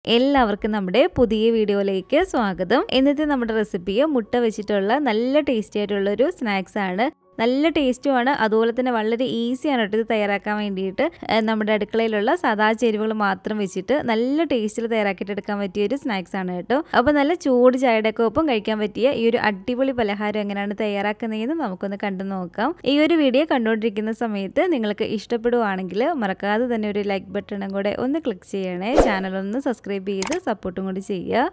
എല്ലാവർക്കും നമ്മുടെ പുതിയ വീഡിയോയിലേക്ക് സ്വാഗതം ഇന്നത്തെ നമ്മുടെ റെസിപ്പി മുട്ട വെച്ചിട്ടുള്ള നല്ല ടേസ്റ്റി ആയിട്ടുള്ള ഒരു സ്നാക്സ് ആണ് നല്ല ടേസ്റ്റുമാണ് അതുപോലെ തന്നെ വളരെ ഈസിയാണ് കേട്ടോ ഇത് തയ്യാറാക്കാൻ വേണ്ടിയിട്ട് ഏഹ് നമ്മുടെ അടുക്കളയിലുള്ള സാധാ ചേരുവകൾ മാത്രം വെച്ചിട്ട് നല്ല ടേസ്റ്റിൽ തയ്യാറാക്കിയിട്ട് എടുക്കാൻ പറ്റിയ ഒരു സ്നാക്സ് ആണ് കേട്ടോ അപ്പോൾ നല്ല ചൂട് ചായയുടെ ഒക്കെ ഒപ്പം കഴിക്കാൻ പറ്റിയ ഈ ഒരു അടിപൊളി പലഹാരം എങ്ങനെയാണ് തയ്യാറാക്കുന്നതെന്ന് നമുക്കൊന്ന് കണ്ടു നോക്കാം ഈ ഒരു വീഡിയോ കണ്ടുകൊണ്ടിരിക്കുന്ന സമയത്ത് നിങ്ങൾക്ക് ഇഷ്ടപ്പെടുവാണെങ്കിൽ മറക്കാതെ തന്നെ ഒരു ലൈക്ക് ബട്ടണും കൂടെ ഒന്ന് ക്ലിക്ക് ചെയ്യണേ ചാനൽ ഒന്ന് സബ്സ്ക്രൈബ് ചെയ്ത് സപ്പോർട്ടും കൂടി ചെയ്യുക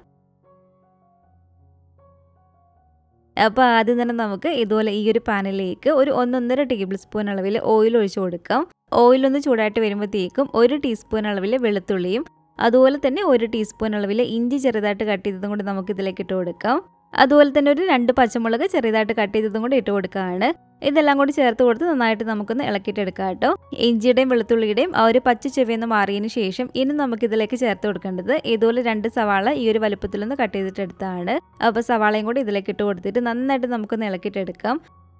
അപ്പോൾ ആദ്യം തന്നെ നമുക്ക് ഇതുപോലെ ഈ ഒരു പാനിലേക്ക് ഒരു ഒന്നൊന്നര ടേബിൾ സ്പൂൺ അളവിൽ ഓയിൽ ഒഴിച്ചു കൊടുക്കാം ഓയിലൊന്ന് ചൂടായിട്ട് വരുമ്പോഴത്തേക്കും ഒരു ടീസ്പൂൺ അളവിൽ വെളുത്തുള്ളിയും അതുപോലെ തന്നെ ഒരു ടീസ്പൂൺ അളവിൽ ഇഞ്ചി ചെറുതായിട്ട് കട്ട് ചെയ്തതും കൂടി നമുക്ക് ഇതിലേക്ക് ഇട്ട് കൊടുക്കാം അതുപോലെ തന്നെ ഒരു രണ്ട് പച്ചമുളക് ചെറുതായിട്ട് കട്ട് ചെയ്തതും കൂടി ഇട്ട് കൊടുക്കുകയാണ് ഇതെല്ലാം കൂടി ചേർത്ത് കൊടുത്ത് നന്നായിട്ട് നമുക്കൊന്ന് ഇളക്കിയിട്ടെടുക്കാം കേട്ടോ ഇഞ്ചിയുടെയും വെളുത്തുള്ളിയുടെയും ആ ഒരു പച്ച ചെവിയൊന്ന് മാറിയതിന് ശേഷം ഇനി നമുക്ക് ഇതിലേക്ക് ചേർത്ത് കൊടുക്കേണ്ടത് ഇതുപോലെ രണ്ട് സവാള ഈ ഒരു വലുപ്പത്തിലൊന്ന് കട്ട് ചെയ്തിട്ടെടുത്താണ് അപ്പോൾ സവാളയും കൂടി ഇതിലേക്ക് ഇട്ട് കൊടുത്തിട്ട് നന്നായിട്ട് നമുക്കൊന്ന് ഇളക്കിയിട്ടെടുക്കാം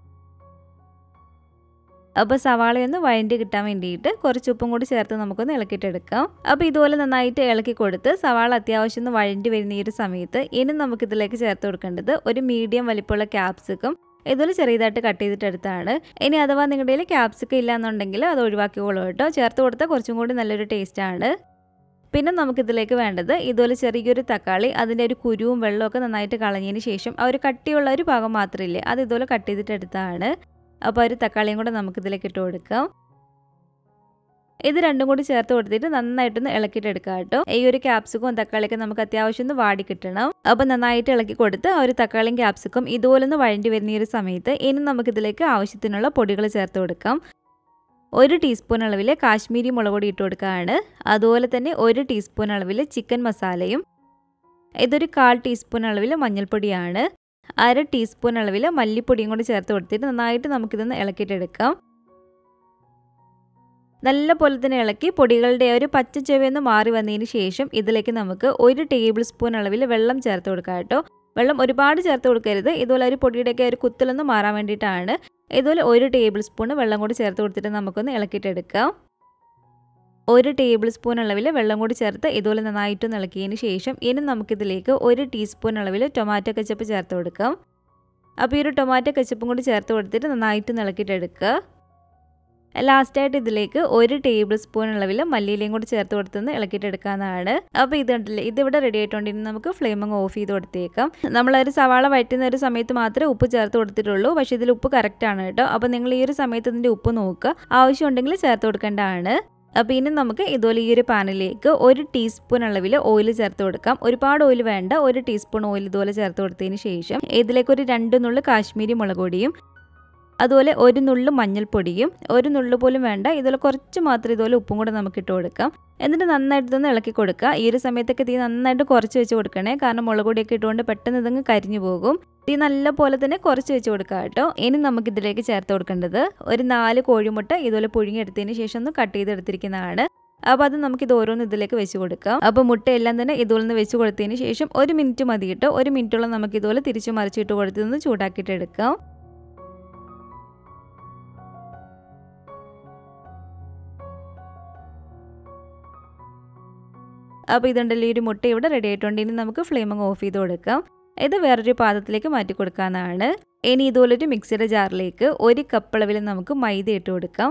അപ്പോൾ സവാളയൊന്ന് വഴണ്ടി കിട്ടാൻ വേണ്ടിയിട്ട് കുറച്ച് ഉപ്പും കൂടി ചേർത്ത് നമുക്കൊന്ന് ഇളക്കിയിട്ടെടുക്കാം അപ്പോൾ ഇതുപോലെ നന്നായിട്ട് ഇളക്കി കൊടുത്ത് സവാള അത്യാവശ്യം ഒന്ന് വഴണ്ടി വരുന്ന ഈ ഒരു സമയത്ത് ഇനി നമുക്കിതിലേക്ക് ചേർത്ത് കൊടുക്കേണ്ടത് ഒരു മീഡിയം വലിപ്പമുള്ള ക്യാപ്സിക്കും ഇതുപോലെ ചെറിയതായിട്ട് കട്ട് ചെയ്തിട്ടെടുത്താണ് ഇനി അഥവാ നിങ്ങളുടെ കയ്യിൽ ക്യാപ്സിക്കം ഇല്ല എന്നുണ്ടെങ്കിൽ അത് ഒഴിവാക്കിക്കോളൂ കേട്ടോ ചേർത്ത് കൊടുത്താൽ കുറച്ചും കൂടി നല്ലൊരു ടേസ്റ്റാണ് പിന്നെ നമുക്കിതിലേക്ക് വേണ്ടത് ഇതുപോലെ ചെറിയൊരു തക്കാളി അതിൻ്റെ ഒരു കുരുവും വെള്ളമൊക്കെ നന്നായിട്ട് കളഞ്ഞതിന് ശേഷം ആ ഒരു കട്ടിയുള്ള ഒരു ഭാഗം മാത്രമില്ലേ അത് ഇതുപോലെ കട്ട് ചെയ്തിട്ടെടുത്താണ് അപ്പോൾ ഒരു തക്കാളിയും കൂടെ നമുക്കിതിലേക്ക് ഇട്ട് കൊടുക്കാം ഇത് രണ്ടും കൂടി ചേർത്ത് കൊടുത്തിട്ട് നന്നായിട്ടൊന്ന് ഇളക്കിയിട്ട് എടുക്കാം കേട്ടോ ഈ ഒരു ക്യാപ്സിക്കും തക്കാളിയൊക്കെ നമുക്ക് അത്യാവശ്യം ഒന്ന് വാടി കിട്ടണം അപ്പോൾ നന്നായിട്ട് ഇളക്കി കൊടുത്ത് ആ ഒരു തക്കാളിയും ക്യാപ്സിക്കും ഇതുപോലെ ഒന്ന് വഴണ്ടി വരുന്ന ഈ ഒരു സമയത്ത് ഇനി നമുക്കിതിലേക്ക് ആവശ്യത്തിനുള്ള പൊടികൾ ചേർത്ത് കൊടുക്കാം ഒരു ടീസ്പൂൺ അളവിൽ കാശ്മീരി മുളക് പൊടി ഇട്ട് കൊടുക്കുകയാണ് അതുപോലെ തന്നെ ഒരു ടീസ്പൂൺ അളവിൽ ചിക്കൻ മസാലയും ഇതൊരു കാൽ ടീസ്പൂൺ അളവിൽ മഞ്ഞൾപ്പൊടിയാണ് അര ടീസ്പൂൺ അളവിൽ മല്ലിപ്പൊടിയും കൂടി ചേർത്ത് കൊടുത്തിട്ട് നന്നായിട്ട് നമുക്കിതൊന്ന് ഇളക്കിയിട്ടെടുക്കാം നല്ല പോലെ തന്നെ ഇളക്കി പൊടികളുടെ ഒരു പച്ച ചെവയൊന്ന് മാറി വന്നതിന് ശേഷം ഇതിലേക്ക് നമുക്ക് ഒരു ടേബിൾ സ്പൂൺ അളവിൽ വെള്ളം ചേർത്ത് കൊടുക്കാം കേട്ടോ വെള്ളം ഒരുപാട് ചേർത്ത് കൊടുക്കരുത് ഇതുപോലെ ഒരു പൊടിയുടെയൊക്കെ ഒരു കുത്തലൊന്ന് മാറാൻ വേണ്ടിയിട്ടാണ് ഇതുപോലെ ഒരു ടേബിൾ സ്പൂൺ വെള്ളം കൂടി ചേർത്ത് കൊടുത്തിട്ട് നമുക്കൊന്ന് ഇളക്കിയിട്ടെടുക്കാം ഒരു ടേബിൾ സ്പൂൺ അളവിൽ വെള്ളം കൂടി ചേർത്ത് ഇതുപോലെ നന്നായിട്ടൊന്ന് ഇളക്കിയതിന് ശേഷം ഇനി നമുക്കിതിലേക്ക് ഒരു ടീസ്പൂൺ അളവിൽ ടൊമാറ്റോ കച്ചപ്പ് ചേർത്ത് കൊടുക്കാം അപ്പോൾ ഈ ഒരു ടൊമാറ്റോ കച്ചപ്പും കൂടി ചേർത്ത് കൊടുത്തിട്ട് നന്നായിട്ട് ഇളക്കിയിട്ടെടുക്കുക ലാസ്റ്റായിട്ട് ഇതിലേക്ക് ഒരു ടേബിൾ സ്പൂൺ അളവിൽ മല്ലിയിലയും കൂടി ചേർത്ത് കൊടുത്തൊന്ന് ഇളക്കിയിട്ടെടുക്കാവുന്നതാണ് അപ്പോൾ ഇത് ഉണ്ടല്ലേ ഇതിവിടെ റെഡി ആയിട്ടുണ്ടെങ്കിൽ നമുക്ക് ഫ്ലെയിം അങ്ങ് ഓഫ് ചെയ്ത് കൊടുത്തേക്കാം നമ്മളൊരു സവാള വഴറ്റുന്ന ഒരു സമയത്ത് മാത്രമേ ഉപ്പ് ചേർത്ത് കൊടുത്തിട്ടുള്ളൂ പക്ഷേ ഇതിൽ ഉപ്പ് കറക്റ്റ് ആണ് കേട്ടോ അപ്പോൾ നിങ്ങൾ ഈ ഒരു സമയത്ത് ഇതിൻ്റെ ഉപ്പ് നോക്കുക ആവശ്യമുണ്ടെങ്കിൽ ചേർത്ത് കൊടുക്കേണ്ടതാണ് അപ്പോൾ ഇനി നമുക്ക് ഇതുപോലെ ഈ ഒരു പാനിലേക്ക് ഒരു ടീസ്പൂൺ അളവിൽ ഓയിൽ ചേർത്ത് കൊടുക്കാം ഒരുപാട് ഓയിൽ വേണ്ട ഒരു ടീസ്പൂൺ ഓയിൽ ഇതുപോലെ ചേർത്ത് കൊടുത്തതിന് ശേഷം ഇതിലേക്ക് ഒരു രണ്ട് നുള്ളു കാശ്മീരി മുളക് പൊടിയും അതുപോലെ ഒരു നുള്ളു മഞ്ഞൾപ്പൊടിയും ഒരു നുള്ളു പോലും വേണ്ട ഇതുപോലെ കുറച്ച് മാത്രം ഇതുപോലെ ഉപ്പും കൂടെ നമുക്ക് ഇട്ട് കൊടുക്കാം എന്നിട്ട് നന്നായിട്ട് ഇതൊന്ന് ഇളക്കി കൊടുക്കുക ഈ ഒരു സമയത്തൊക്കെ തീ നന്നായിട്ട് കുറച്ച് വെച്ച് കൊടുക്കണേ കാരണം മുളക് പൊടിയൊക്കെ ഇട്ടുകൊണ്ട് പെട്ടെന്ന് ഇതങ്ങ് കരിഞ്ഞു പോകും തീ നല്ല പോലെ തന്നെ കുറച്ച് വെച്ച് കൊടുക്കുക കേട്ടോ ഇനി നമുക്ക് ഇതിലേക്ക് ചേർത്ത് കൊടുക്കേണ്ടത് ഒരു നാല് കോഴിമുട്ട ഇതുപോലെ പുഴുങ്ങിയെടുത്തതിന് ശേഷം ഒന്ന് കട്ട് ചെയ്തെടുത്തിരിക്കുന്നതാണ് അപ്പോൾ അത് നമുക്ക് ഇത് ഓരോന്ന് ഇതിലേക്ക് വെച്ച് കൊടുക്കാം അപ്പോൾ മുട്ടയെല്ലാം തന്നെ ഇതുപോലെ വെച്ച് കൊടുത്തതിന് ശേഷം ഒരു മിനിറ്റ് മതി കേട്ടോ ഒരു മിനിറ്റോളം നമുക്ക് ഇതുപോലെ തിരിച്ചു മറിച്ചിട്ട് കൊടുത്തൊന്ന് ചൂടാക്കിയിട്ട് എടുക്കാം അപ്പോൾ ഇതുണ്ടല്ലോ ഈ ഒരു മുട്ട ഇവിടെ റെഡി ആയിട്ടുണ്ട് ഇനി നമുക്ക് ഫ്ലെയിം അങ്ങ് ഓഫ് ചെയ്ത് കൊടുക്കാം ഇത് വേറൊരു പാത്രത്തിലേക്ക് മാറ്റി കൊടുക്കാവുന്നതാണ് ഇനി ഇതുപോലൊരു മിക്സിയുടെ ജാറിലേക്ക് ഒരു കപ്പളവിൽ നമുക്ക് മൈദ ഇട്ട് കൊടുക്കാം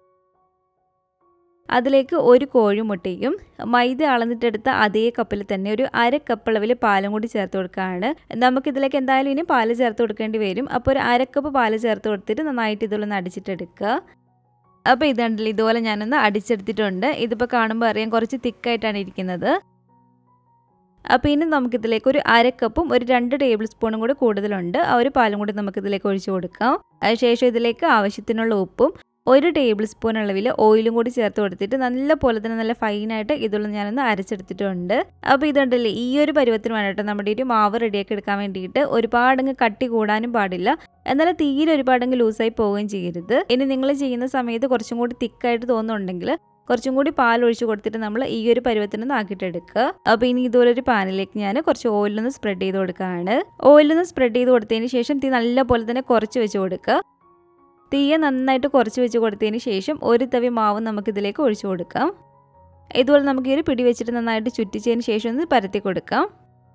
അതിലേക്ക് ഒരു കോഴിമുട്ടയും മൈദ അളന്നിട്ടെടുത്ത അതേ കപ്പിൽ തന്നെ ഒരു അര കപ്പളവിൽ പാലും കൂടി ചേർത്ത് കൊടുക്കുകയാണ് നമുക്കിതിലേക്ക് എന്തായാലും ഇനി പാല് ചേർത്ത് കൊടുക്കേണ്ടി വരും അപ്പോൾ ഒരു അരക്കപ്പ് പാല് ചേർത്ത് കൊടുത്തിട്ട് നന്നായിട്ട് ഇതുപോലെ അടിച്ചിട്ടെടുക്കുക അപ്പോൾ ഇതുണ്ടല്ലോ ഇതുപോലെ ഞാനൊന്ന് അടിച്ചെടുത്തിട്ടുണ്ട് ഇതിപ്പോൾ കാണുമ്പോൾ അറിയാം കുറച്ച് തിക്കായിട്ടാണ് ഇരിക്കുന്നത് അപ്പോൾ ഇനി നമുക്കിതിലേക്ക് ഒരു അര കപ്പും ഒരു രണ്ട് ടേബിൾ സ്പൂണും കൂടി കൂടുതലുണ്ട് ആ ഒരു പാലും കൂടി നമുക്കിതിലേക്ക് ഒഴിച്ചു കൊടുക്കാം അതിനുശേഷം ഇതിലേക്ക് ആവശ്യത്തിനുള്ള ഉപ്പും ഒരു ടേബിൾ സ്പൂൺ അളവിൽ ഓയിലും കൂടി ചേർത്ത് കൊടുത്തിട്ട് നല്ല പോലെ തന്നെ നല്ല ഫൈനായിട്ട് ഇതുള്ള ഞാനൊന്ന് അരച്ചെടുത്തിട്ടുണ്ട് അപ്പോൾ ഇതുണ്ടല്ലേ ഈ ഒരു പരുവത്തിന് വേണ്ടിയിട്ട് നമ്മുടെ ഒരു മാവ് റെഡിയാക്കി എടുക്കാൻ വേണ്ടിയിട്ട് ഒരുപാടങ്ങ് കട്ടി കൂടാനും പാടില്ല എന്നാൽ തീരെ ഒരുപാടങ്ങ് ലൂസായി പോവുകയും ചെയ്യരുത് ഇനി നിങ്ങൾ ചെയ്യുന്ന സമയത്ത് കുറച്ചും കൂടി തിക്കായിട്ട് തോന്നുന്നുണ്ടെങ്കിൽ കുറച്ചും കൂടി പാൽ ഒഴിച്ച് കൊടുത്തിട്ട് നമ്മൾ ഈ ഒരു പരുവത്തിനൊന്ന് ആക്കിയിട്ടെടുക്കുക അപ്പോൾ ഇനി ഇതുപോലെ ഒരു പാനിലേക്ക് ഞാൻ കുറച്ച് ഓയിലൊന്ന് സ്പ്രെഡ് ചെയ്ത് കൊടുക്കുകയാണ് ഓയിലൊന്ന് സ്പ്രെഡ് ചെയ്ത് കൊടുത്തതിന് ശേഷം തീ നല്ല പോലെ തന്നെ കുറച്ച് വെച്ച് കൊടുക്കുക തീയെ നന്നായിട്ട് കുറച്ച് വെച്ച് കൊടുത്തതിന് ശേഷം ഒരു തവി മാവ് നമുക്കിതിലേക്ക് ഒഴിച്ചു കൊടുക്കാം ഇതുപോലെ നമുക്ക് ഈ ഒരു പിടി വെച്ചിട്ട് നന്നായിട്ട് ചുറ്റിച്ചതിന് ശേഷം ഒന്ന് പരത്തി കൊടുക്കാം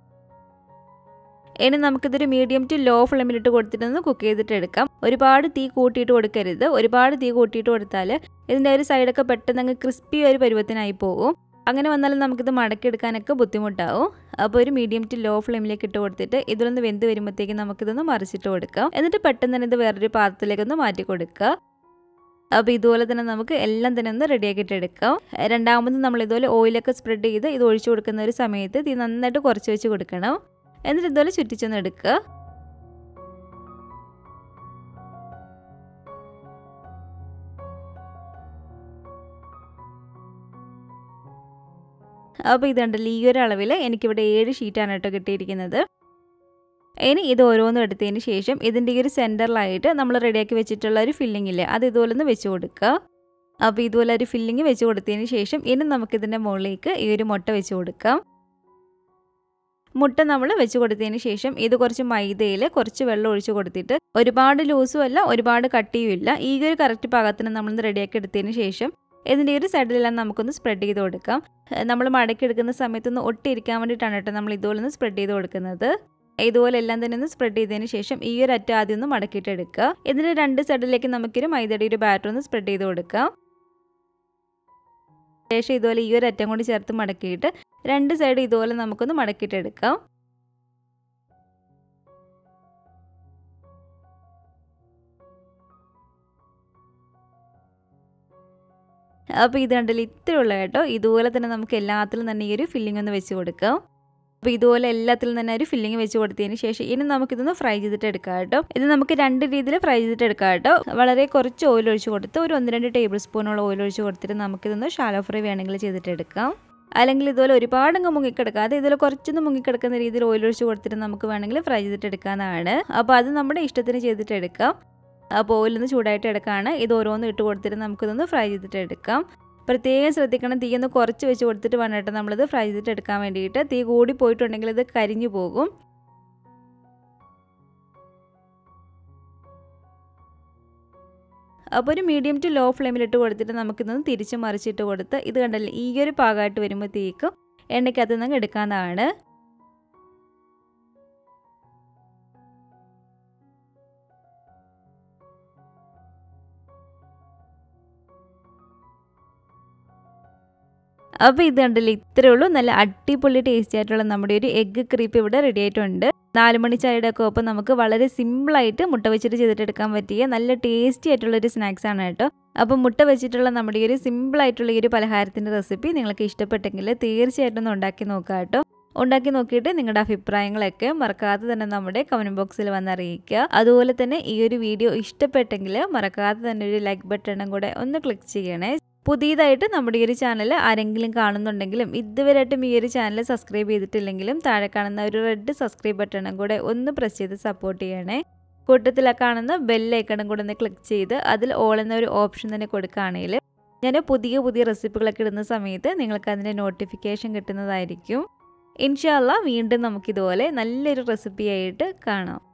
ഇനി നമുക്കിതൊരു മീഡിയം ടു ലോ ഫ്ലെയിമിലിട്ട് കൊടുത്തിട്ടൊന്ന് കുക്ക് ചെയ്തിട്ട് എടുക്കാം ഒരുപാട് തീ കൂട്ടിയിട്ട് കൊടുക്കരുത് ഒരുപാട് തീ കൂട്ടിയിട്ട് കൊടുത്താൽ ഇതിൻ്റെ ഒരു സൈഡൊക്കെ പെട്ടെന്ന് അങ്ങ് ക്രിസ്പി ഒരു പരുവത്തിനായി പോകും അങ്ങനെ വന്നാലും നമുക്കിത് മടക്കിയെടുക്കാനൊക്കെ ബുദ്ധിമുട്ടാവും അപ്പോൾ ഒരു മീഡിയം ടു ലോ ഫ്ലെയിമിലേക്ക് ഇട്ട് കൊടുത്തിട്ട് ഇതിലൊന്ന് വെന്ത് വരുമ്പോഴത്തേക്കും നമുക്കിതൊന്ന് മറിച്ചിട്ട് കൊടുക്കാം എന്നിട്ട് പെട്ടെന്ന് തന്നെ ഇത് വേറൊരു പാത്രത്തിലേക്കൊന്ന് മാറ്റി കൊടുക്കുക അപ്പോൾ ഇതുപോലെ തന്നെ നമുക്ക് എല്ലാം തന്നെ ഒന്ന് റെഡിയാക്കിയിട്ട് എടുക്കാം രണ്ടാമത് നമ്മൾ ഇതുപോലെ ഓയിലൊക്കെ സ്പ്രെഡ് ചെയ്ത് ഇത് ഒഴിച്ചു കൊടുക്കുന്ന ഒരു സമയത്ത് തീ നന്നായിട്ട് കുറച്ച് വെച്ച് കൊടുക്കണം എന്നിട്ട് ഇതുപോലെ ചുറ്റിച്ചൊന്ന് എടുക്കുക അപ്പോൾ ഇതുണ്ടല്ലോ ഈ ഒരു അളവിൽ എനിക്കിവിടെ ഏഴ് ഷീറ്റാണ് കേട്ടോ കിട്ടിയിരിക്കുന്നത് ഇനി ഇത് ഓരോന്നും എടുത്തതിന് ശേഷം ഇതിൻ്റെ ഈ ഒരു സെൻറ്ററിലായിട്ട് നമ്മൾ റെഡിയാക്കി വെച്ചിട്ടുള്ള ഒരു ഫില്ലിംഗ് ഇല്ലേ അത് ഇതുപോലെ ഒന്ന് വെച്ച് കൊടുക്കുക അപ്പോൾ ഇതുപോലെ ഒരു ഫില്ലിംഗ് വെച്ച് കൊടുത്തതിന് ശേഷം ഇനി നമുക്കിതിൻ്റെ മുകളിലേക്ക് ഈ ഒരു മുട്ട വെച്ച് കൊടുക്കാം മുട്ട നമ്മൾ വെച്ച് കൊടുത്തതിന് ശേഷം ഇത് കുറച്ച് മൈദയിൽ കുറച്ച് വെള്ളം ഒഴിച്ച് കൊടുത്തിട്ട് ഒരുപാട് ലൂസും അല്ല ഒരുപാട് കട്ടിയും ഇല്ല ഈ ഒരു കറക്റ്റ് പാകത്തിന് നമ്മൾ റെഡിയാക്കി എടുത്തതിന് ശേഷം ഇതിൻ്റെ ഒരു സൈഡിലെല്ലാം നമുക്കൊന്ന് സ്പ്രെഡ് ചെയ്ത് കൊടുക്കാം നമ്മൾ മടക്കി എടുക്കുന്ന സമയത്തൊന്ന് ഒട്ടിയിരിക്കാൻ വേണ്ടിയിട്ടാണ് കേട്ടോ നമ്മൾ ഇതുപോലെ ഒന്ന് സ്പ്രെഡ് ചെയ്ത് കൊടുക്കുന്നത് ഇതുപോലെ എല്ലാം തന്നെ ഒന്ന് സ്പ്രെഡ് ചെയ്തതിന് ശേഷം ഈ ഒരു അറ്റ ആദ്യം ഒന്ന് മടക്കിയിട്ട് എടുക്കുക ഇതിൻ്റെ രണ്ട് സൈഡിലേക്ക് നമുക്കൊരു മൈദയുടെ ഒരു ബാറ്റർ ഒന്ന് സ്പ്രെഡ് ചെയ്ത് കൊടുക്കാം ശേഷം ഇതുപോലെ ഈ ഒരു അറ്റം കൂടി ചേർത്ത് മടക്കിയിട്ട് രണ്ട് സൈഡ് ഇതുപോലെ നമുക്കൊന്ന് മടക്കിയിട്ട് എടുക്കാം അപ്പോൾ ഇത് കണ്ടില്ല ഇത്രയുള്ള കേട്ടോ ഇതുപോലെ തന്നെ നമുക്ക് എല്ലാത്തിലും തന്നെ ഈ ഒരു ഫില്ലിംഗ് ഒന്ന് വെച്ച് കൊടുക്കാം അപ്പോൾ ഇതുപോലെ എല്ലാത്തിലും തന്നെ ഒരു ഫില്ലിംഗ് വെച്ച് കൊടുത്തതിന് ശേഷം ഇനി നമുക്കിതൊന്ന് ഫ്രൈ ചെയ്തിട്ട് എടുക്കാം കേട്ടോ ഇത് നമുക്ക് രണ്ട് രീതിയിൽ ഫ്രൈ ചെയ്തിട്ട് എടുക്കാം കേട്ടോ വളരെ കുറച്ച് ഓയിൽ ഒഴിച്ച് കൊടുത്ത് ഒരു ഒന്ന് രണ്ട് ടേബിൾ സ്പൂണോളം ഓയിൽ ഒഴിച്ച് കൊടുത്തിട്ട് നമുക്കിതൊന്ന് ഷാലോ ഫ്രൈ വേണമെങ്കിൽ ചെയ്തിട്ട് എടുക്കാം അല്ലെങ്കിൽ ഇതുപോലെ ഒരുപാടങ്ങ് മുങ്ങിക്കിടക്കാതെ ഇതിൽ കുറച്ചൊന്ന് മുങ്ങിക്കിടക്കുന്ന രീതിയിൽ ഓയിൽ ഒഴിച്ച് കൊടുത്തിട്ട് നമുക്ക് വേണമെങ്കിൽ ഫ്രൈ ചെയ്തിട്ട് എടുക്കാവുന്നതാണ് അപ്പോൾ അത് നമ്മുടെ ഇഷ്ടത്തിന് ചെയ്തിട്ട് എടുക്കാം അപ്പോൾ ഓയിലൊന്ന് ചൂടായിട്ട് എടുക്കുകയാണ് ഇത് ഓരോന്ന് ഇട്ട് കൊടുത്തിട്ട് നമുക്കിതൊന്ന് ഫ്രൈ ചെയ്തിട്ട് എടുക്കാം പ്രത്യേകം ശ്രദ്ധിക്കണം തീ ഒന്ന് കുറച്ച് വെച്ച് കൊടുത്തിട്ട് വേണം കേട്ടോ നമ്മളിത് ഫ്രൈ ചെയ്തിട്ട് എടുക്കാൻ വേണ്ടിയിട്ട് തീ കൂടി പോയിട്ടുണ്ടെങ്കിൽ ഇത് കരിഞ്ഞു പോകും അപ്പോൾ ഒരു മീഡിയം ടു ലോ ഫ്ലെയിമിലിട്ട് കൊടുത്തിട്ട് നമുക്കിതൊന്ന് തിരിച്ച് മറിച്ചിട്ട് കൊടുത്ത് ഇത് കണ്ടല്ലേ ഈ ഒരു പാകമായിട്ട് വരുമ്പോഴത്തേക്കും എണ്ണയ്ക്കകത്ത് നിന്ന് എടുക്കാവുന്നതാണ് അപ്പോൾ ഇത് കണ്ടില്ലേ ഇത്രയേ ഉള്ളൂ നല്ല അടിപൊളി ടേസ്റ്റി ആയിട്ടുള്ള നമ്മുടെ ഒരു എഗ്ഗ് ക്രീപ്പ് ഇവിടെ റെഡി ആയിട്ടുണ്ട് നാല് മണി ചായയുടെ ഒക്കെ ഒപ്പം നമുക്ക് വളരെ സിമ്പിളായിട്ട് മുട്ട വെച്ചിട്ട് ചെയ്തിട്ടെടുക്കാൻ പറ്റിയ നല്ല ടേസ്റ്റി ആയിട്ടുള്ള ഒരു സ്നാക്സ് ആണ് കേട്ടോ അപ്പം മുട്ട വെച്ചിട്ടുള്ള നമ്മുടെ ഈ ഒരു സിമ്പിൾ ആയിട്ടുള്ള ഈ ഒരു പലഹാരത്തിൻ്റെ റെസിപ്പി നിങ്ങൾക്ക് ഇഷ്ടപ്പെട്ടെങ്കിൽ തീർച്ചയായിട്ടും ഒന്ന് ഉണ്ടാക്കി നോക്കുക കേട്ടോ ഉണ്ടാക്കി നോക്കിയിട്ട് നിങ്ങളുടെ അഭിപ്രായങ്ങളൊക്കെ മറക്കാതെ തന്നെ നമ്മുടെ കമൻറ്റ് ബോക്സിൽ വന്ന് അറിയിക്കുക അതുപോലെ തന്നെ ഈ ഒരു വീഡിയോ ഇഷ്ടപ്പെട്ടെങ്കിൽ മറക്കാതെ തന്നെ ഒരു ലൈക്ക് ബട്ടണും കൂടെ ഒന്ന് ക്ലിക്ക് ചെയ്യണേ പുതിയതായിട്ട് നമ്മുടെ ഈ ഒരു ചാനൽ ആരെങ്കിലും കാണുന്നുണ്ടെങ്കിലും ഇതുവരെയായിട്ടും ഈ ഒരു ചാനൽ സബ്സ്ക്രൈബ് ചെയ്തിട്ടില്ലെങ്കിലും താഴെ കാണുന്ന ഒരു റെഡ് സബ്സ്ക്രൈബ് ബട്ടണും കൂടെ ഒന്ന് പ്രസ് ചെയ്ത് സപ്പോർട്ട് ചെയ്യണേ കൂട്ടത്തിൽ കാണുന്ന ബെല്ലൈക്കണും കൂടെ ഒന്ന് ക്ലിക്ക് ചെയ്ത് അതിൽ ഓൾ എന്ന ഒരു ഓപ്ഷൻ തന്നെ കൊടുക്കുകയാണെങ്കിൽ ഞാൻ പുതിയ പുതിയ റെസിപ്പികളൊക്കെ ഇടുന്ന സമയത്ത് നിങ്ങൾക്ക് അതിൻ്റെ നോട്ടിഫിക്കേഷൻ കിട്ടുന്നതായിരിക്കും ഇൻഷാല്ല വീണ്ടും നമുക്കിതുപോലെ നല്ലൊരു റെസിപ്പിയായിട്ട് കാണാം